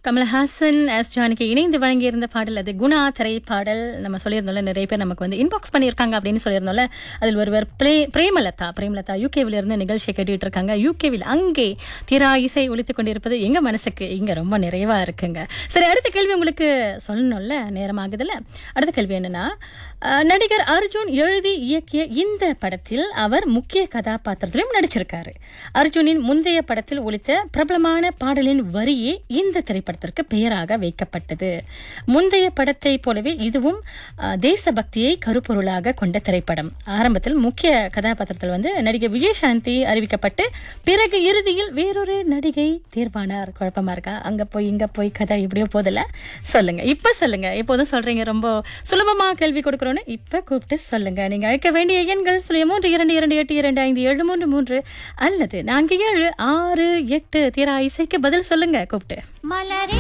Kamal Haasan S Janaki இணைந்து வழங்கியிருந்த பாடல் அது குணா திரைப்பாடல் நம்ம சொல்லியிருந்தோம்ல நிறைய பேர் நமக்கு வந்து இன்பாக்ஸ் பண்ணியிருக்காங்க அப்படின்னு சொல்லியிருந்தோம்ல அதில் ஒருவர் பிரே பிரேமலதா பிரேமலதா யூகேவில் இருந்து நிகழ்ச்சியை கேட்டுட்டு இருக்காங்க யூகேவில் அங்கே திரா இசை ஒழித்துக் கொண்டிருப்பது எங்க மனசுக்கு இங்க ரொம்ப நிறைவா இருக்குங்க சரி அடுத்த கேள்வி உங்களுக்கு சொல்லணும்ல நேரமாகுதுல்ல அடுத்த கேள்வி என்னன்னா அஹ், நடிகர் அர்ஜுன் எழுதி இயக்கிய இந்த படத்தில் அவர் முக்கிய கதாபாத்திரத்திலும் நடிச்சிருக்காரு அர்ஜுனின் முந்தைய படத்தில் ஒலித்த பிரபலமான பாடலின் வரியே இந்த திரைப்படத்திற்கு பெயராக வைக்கப்பட்டது முந்தைய படத்தை போலவே இதுவும் அஹ், தேசபக்தியை கருப்பொருளாக கொண்ட திரைப்படம் ஆரம்பத்தில் முக்கிய கதாபாத்திரத்தில் வந்து நடிகை விஜயசாந்தி அறிவிக்கப்பட்டு பிறகு இறுதியில் வேறொரு நடிகை தேர்வானார் குழப்பமா இருக்கா அங்க போய் இங்க போய் கதை இப்படியோ போதில்ல சொல்லுங்க இப்ப சொல்லுங்க எப்போதும் சொல்றீங்க ரொம்ப சுலபமா கேள்வி கொடுக்குறோன்னு இப்ப கூப்பிட்டு சொல்லுங்க நீங்க அழைக்க வேண்டிய எண்கள் சுழிய மூன்று இரண்டு இரண்டு எட்டு இரண்டு ஐந்து ஏழு மூன்று மூன்று அல்லது நான்கு ஏழு ஆறு எட்டு தீரா இசைக்கு பதில் சொல்லுங்க கூப்பிட்டு மலரே